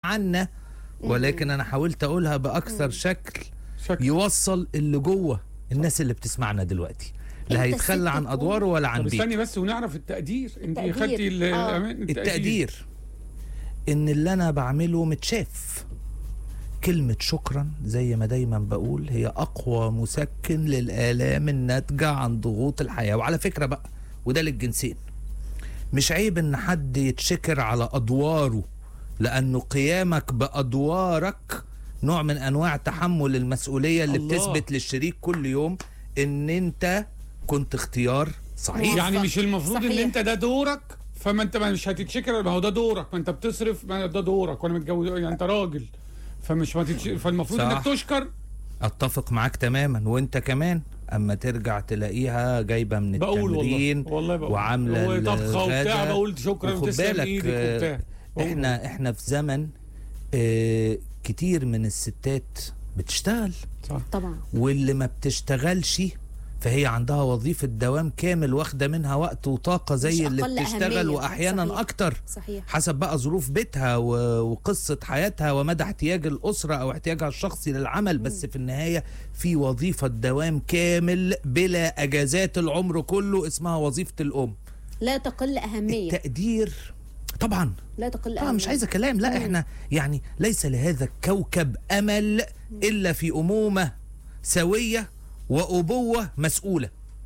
حنة ولكن انا حاولت اقولها باكثر شكل شكل يوصل اللي جوه الناس اللي بتسمعنا دلوقتي لا أنت هيتخلى ست عن تكون- ادواره ولا عن طب بيته استني بس ونعرف التقدير انت التقدير. خدتي ال- آه. الأمان- التقدير ان اللي انا بعمله متشاف كلمة شكرا زي ما دايما بقول هي أقوى مسكن للآلام الناتجة عن ضغوط الحياة وعلى فكرة بقى وده للجنسين مش عيب إن حد يتشكر على أدواره لأنه قيامك بأدوارك نوع من أنواع تحمل المسؤولية اللي الله. بتثبت للشريك كل يوم إن أنت كنت اختيار صحيح يعني مش المفروض ان صحيح. انت ده دورك فما انت ما مش هتتشكر ما هو ده دورك ما انت بتصرف ما ده دورك وانا متجوز يعني انت راجل فمش ما تتش... فالمفروض صح. انك تشكر اتفق معاك تماما وانت كمان اما ترجع تلاقيها جايبه من بقول التمرين والله والله بقول وعامله وطبخه وبتاع الغدا. بقول شكرا وخد وتسلم بالك، ايدك آه، وبتاع بقول احنا احنا في زمن اه كتير من الستات بتشتغل صح طبعا واللي ما بتشتغلش فهي عندها وظيفة دوام كامل واخدة منها وقت وطاقة زي مش اللي أقل بتشتغل أهمية. وأحيانا صحيح. أكتر صحيح حسب بقى ظروف بيتها و- وقصة حياتها ومدى احتياج الأسرة أو احتياجها الشخصي للعمل بس في النهاية في وظيفة دوام كامل بلا أجازات العمر كله اسمها وظيفة الأم لا تقل أهمية التقدير طبعا لا تقل طبعا أهمية مش عايزة كلام لا مم. احنا يعني ليس لهذا الكوكب أمل إلا في أمومة سوية وأبوة مسؤولة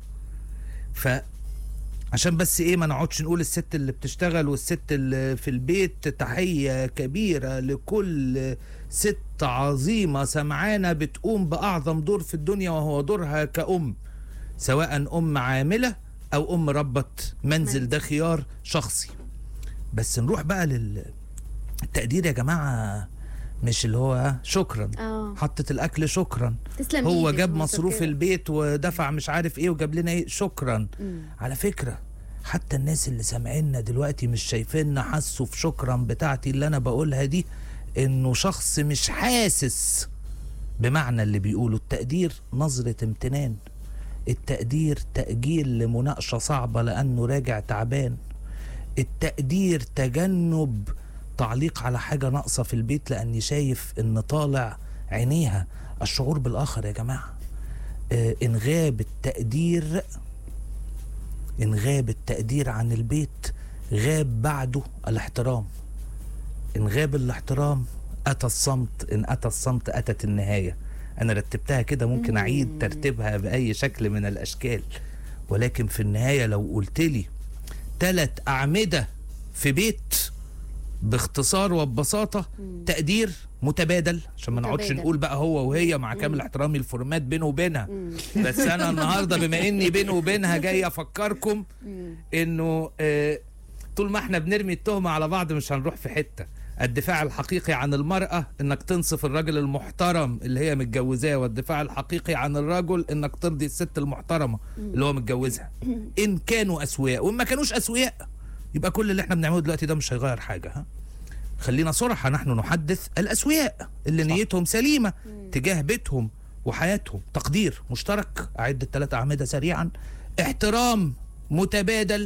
ف عشان بس ايه ما نقعدش نقول الست اللي بتشتغل والست اللي في البيت تحية كبيرة لكل ست عظيمة سمعانة بتقوم بأعظم دور في الدنيا وهو دورها كأم سواء أم عاملة أو أم ربة منزل ده خيار شخصي بس نروح بقى للتقدير يا جماعة مش اللي هو شكرا اه حطت الأكل شكرا تسلم هو إيدك جاب يا مصروف متشكرة. البيت ودفع مش عارف ايه وجاب لنا ايه شكرا مم. على فكرة حتى الناس اللي سامعيننا دلوقتي مش شايفيننا حسوا في شكرا بتاعتي اللي انا بقولها دي انه شخص مش حاسس بمعنى اللي بيقوله التقدير نظرة امتنان التقدير تأجيل لمناقشة صعبة لأنه راجع تعبان التقدير تجنب تعليق على حاجة ناقصة في البيت لأني شايف إن طالع عينيها الشعور بالآخر يا جماعة آه إن غاب التقدير إن غاب التقدير عن البيت غاب بعده الاحترام إن غاب الاحترام أتى الصمت إن أتى الصمت أتت النهاية أنا رتبتها كده ممكن أعيد ترتيبها بأي شكل من الأشكال ولكن في النهاية لو قلت لي تلات أعمدة في بيت باختصار وببساطة تقدير متبادل عشان ما نقعدش متبادل. نقول بقى هو وهي مع كامل احترامي الفورمات بينه وبينها بس انا النهارده بما اني بينه وبينها جاي افكركم انه آه طول ما احنا بنرمي التهمه على بعض مش هنروح في حته الدفاع الحقيقي عن المرأة انك تنصف الراجل المحترم اللي هي متجوزاه والدفاع الحقيقي عن الرجل انك ترضي الست المحترمة اللي هو متجوزها ان كانوا اسوياء وان ما كانوش اسوياء يبقى كل اللي احنا بنعمله دلوقتي ده مش هيغير حاجة ها خلينا صراحة نحن نحدث الأسوياء اللي نيتهم سليمة تجاه بيتهم وحياتهم تقدير مشترك أعد الثلاثة أعمدة سريعا احترام متبادل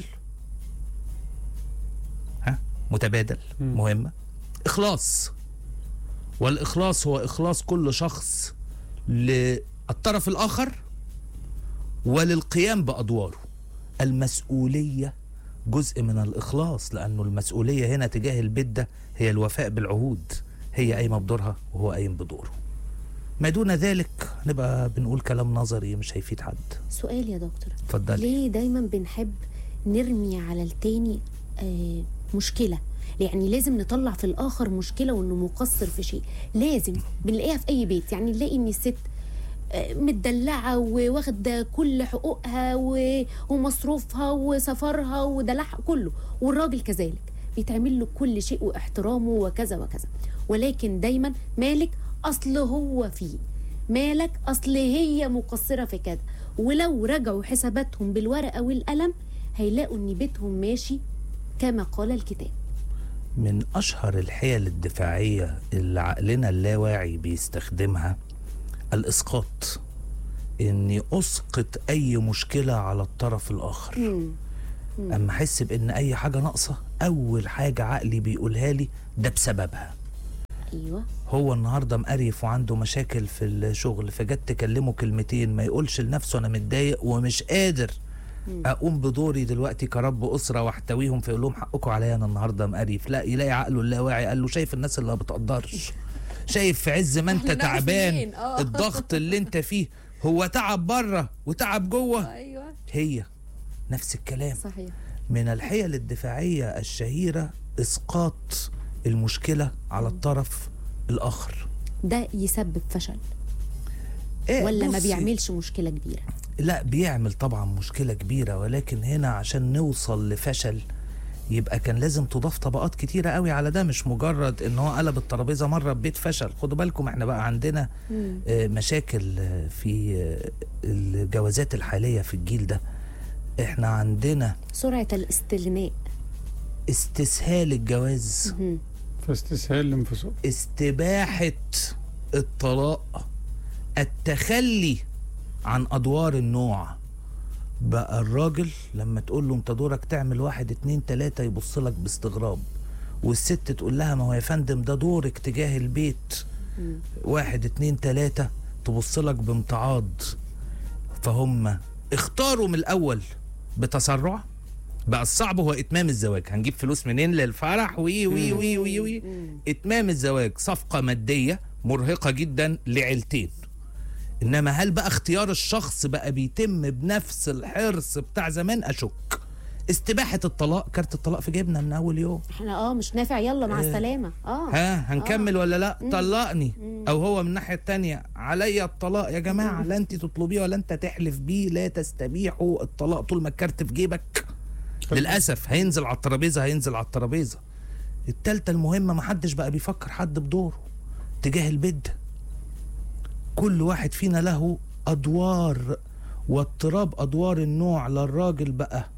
ها متبادل مم. مهمة إخلاص والإخلاص هو إخلاص كل شخص للطرف الآخر وللقيام بأدواره المسؤولية جزء من الإخلاص لأنه المسؤولية هنا تجاه البيت ده هي الوفاء بالعهود هي قايمة بدورها وهو قايم بدوره ما دون ذلك نبقى بنقول كلام نظري مش هيفيد حد سؤال يا دكتور اتفضلي ليه دايما بنحب نرمي على التاني آه مشكلة يعني لازم نطلع في الآخر مشكلة وإنه مقصر في شيء لازم بنلاقيها في أي بيت يعني نلاقي إن الست آه، متدلعة وواخدة كل حقوقها و- ومصروفها وسفرها ودلعها كله والراجل كذلك بيتعمل له كل شيء واحترامه وكذا وكذا ولكن دايما مالك أصل هو فيه مالك أصل هي مقصرة في كذا ولو رجعوا حساباتهم بالورقة والقلم هيلاقوا إن بيتهم ماشي كما قال الكتاب من أشهر الحيل الدفاعية اللي عقلنا اللاواعي بيستخدمها الإسقاط إني أسقط أي مشكلة على الطرف الآخر مم. أما أحس بإن أي حاجة ناقصة أول حاجة عقلي بيقولها لي ده بسببها ايوه هو النهارده مقريف وعنده مشاكل في الشغل فجت تكلمه كلمتين ما يقولش لنفسه انا متضايق ومش قادر اقوم بدوري دلوقتي كرب اسره واحتويهم فيقول لهم حقكم عليا انا النهارده مقريف لا يلاقي عقله اللاواعي قال له شايف الناس اللي ما بتقدرش شايف في عز ما انت إحنا نعرف تعبان منين؟ آه. الضغط اللي انت فيه هو تعب بره وتعب جوه ايوه هي نفس الكلام صحيح من الحيل الدفاعية الشهيرة إسقاط المشكلة على الطرف الآخر ده يسبب فشل إيه ولا ما بصي، بيعملش مشكله كبيره لا بيعمل طبعا مشكلة كبيرة ولكن هنا عشان نوصل لفشل يبقى كان لازم تضاف طبقات كتيرة قوي على ده مش مجرد ان هو قلب الترابيزة مرة ببيت فشل خدوا بالكم احنا بقى عندنا مم. آه، مشاكل آه، في آه، الجوازات الحالية في الجيل ده احنا عندنا سرعه الاستغناء استسهال الجواز مهم. فاستسهال الانفصال استباحة الطلاق التخلي عن أدوار النوع بقى الراجل لما تقول له انت دورك تعمل واحد اتنين تلاتة يبص لك باستغراب والست تقول لها ما هو يا فندم ده دورك تجاه البيت مم. واحد اتنين تلاتة تبص لك بامتعاض فهم اختاروا من الأول بتسرع بقى الصعب هو إتمام الزواج هنجيب فلوس منين للفرح وي وي وي وي, وي. مم. اتمام الزواج صفقة مادية مرهقة جدا لعيلتين انما هل بقى اختيار الشخص بقى بيتم بنفس الحرص بتاع زمان اشك استباحة الطلاق كارت الطلاق في جيبنا من اول يوم احنا اه مش نافع يلا مع إيه. السلامه اه ها هنكمل ولا لا مم. طلقني مم. او هو من الناحية التانية عليا الطلاق يا جماعة لا انت تطلبيه ولا انت تحلف بيه لا تستبيحوا الطلاق طول ما الكارت في جيبك للاسف هينزل على الترابيزه هينزل على الترابيزه التالتة المهمة محدش بقى بيفكر حد بدوره تجاه البيت ده. كل واحد فينا له أدوار واضطراب أدوار النوع للراجل بقى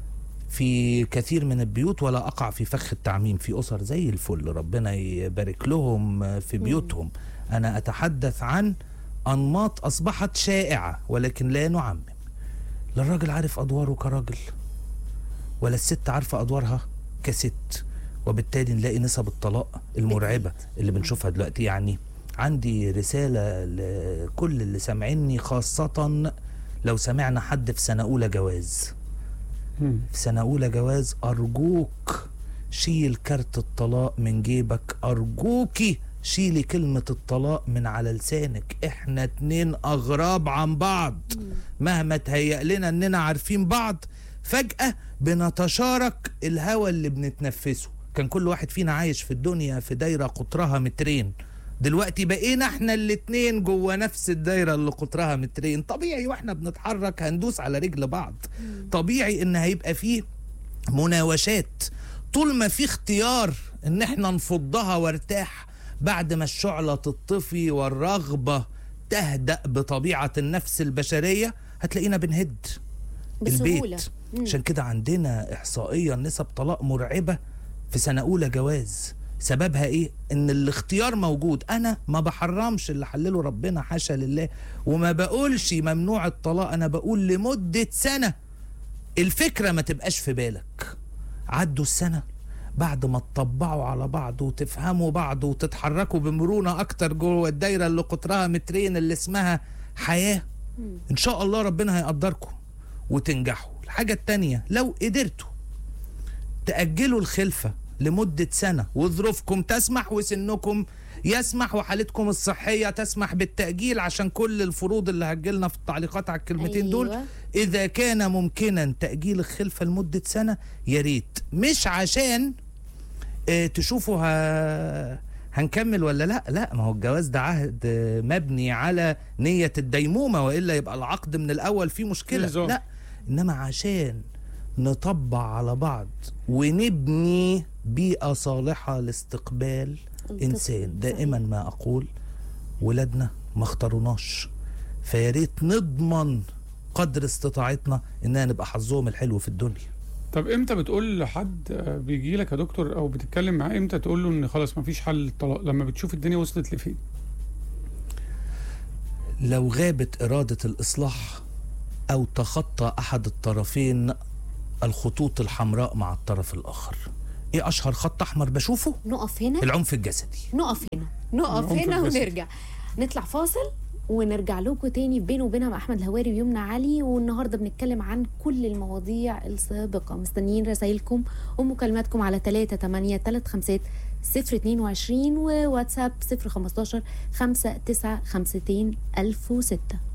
في كثير من البيوت ولا أقع في فخ التعميم في أسر زي الفل ربنا يبارك لهم في بيوتهم أنا أتحدث عن أنماط أصبحت شائعة ولكن لا نعمم لا الراجل عارف أدواره كراجل ولا الست عارفة أدوارها كست وبالتالي نلاقي نسب الطلاق المرعبة اللي بنشوفها دلوقتي يعني عندي رسالة لكل اللي سامعيني خاصة لو سمعنا حد في سنة أولى جواز مم. في سنة أولى جواز أرجوك شيل كارت الطلاق من جيبك أرجوكي شيلي كلمة الطلاق من على لسانك احنا اتنين أغراب عن بعض مهما تهيأ لنا اننا عارفين بعض فجأة بنتشارك الهوى اللي بنتنفسه كان كل واحد فينا عايش في الدنيا في دايرة قطرها مترين دلوقتي بقينا احنا الاتنين جوه نفس الدايرة اللي قطرها مترين طبيعي واحنا بنتحرك هندوس على رجل بعض طبيعي ان هيبقى فيه مناوشات طول ما في اختيار ان احنا نفضها وارتاح بعد ما الشعلة تطفي والرغبة تهدأ بطبيعة النفس البشرية هتلاقينا بنهد بسهوله البيت مم. عشان كده عندنا احصائيا نسب طلاق مرعبه في سنه اولى جواز سببها ايه ان الاختيار موجود انا ما بحرمش اللي حلله ربنا حاشا لله وما بقولش ممنوع الطلاق انا بقول لمده سنه الفكره ما تبقاش في بالك عدوا السنه بعد ما تطبعوا على بعض وتفهموا بعض وتتحركوا بمرونه اكتر جوه الدايره اللي قطرها مترين اللي اسمها حياه مم. ان شاء الله ربنا هيقدركم وتنجحوا الحاجة التانية لو قدرتوا تأجلوا الخلفة لمدة سنة وظروفكم تسمح وسنكم يسمح وحالتكم الصحية تسمح بالتأجيل عشان كل الفروض اللي هتجيلنا في التعليقات على الكلمتين أيوة. دول إذا كان ممكنا تأجيل الخلفة لمدة سنة يا ريت مش عشان آه، تشوفوا ه... هنكمل ولا لا لا ما هو الجواز ده عهد آه، مبني على نية الديمومة وإلا يبقى العقد من الأول فيه مشكلة نظام. لا إنما عشان نطبع على بعض ونبني بيئة صالحة لاستقبال الطفل. إنسان دائما ما أقول ولادنا ما اختاروناش فيا ريت نضمن قدر استطاعتنا اننا نبقى حظهم الحلو في الدنيا طب امتى بتقول لحد آه، بيجي لك يا دكتور او بتتكلم معاه امتى تقول له ان خلاص مفيش حل للطلاق لما بتشوف الدنيا وصلت لفين لو غابت إرادة الإصلاح أو تخطى أحد الطرفين الخطوط الحمراء مع الطرف الآخر ايه اشهر خط احمر بشوفه نقف هنا العنف الجسدي نقف هنا نقف العنف هنا الجسدي. ونرجع نطلع فاصل ونرجع لكم تاني بينه وبينها مع احمد الهواري ويمنى علي والنهارده بنتكلم عن كل المواضيع السابقه مستنيين رسائلكم ومكالماتكم على 3 8 3 5 0 22 وواتساب 0 15 5 9 52 1006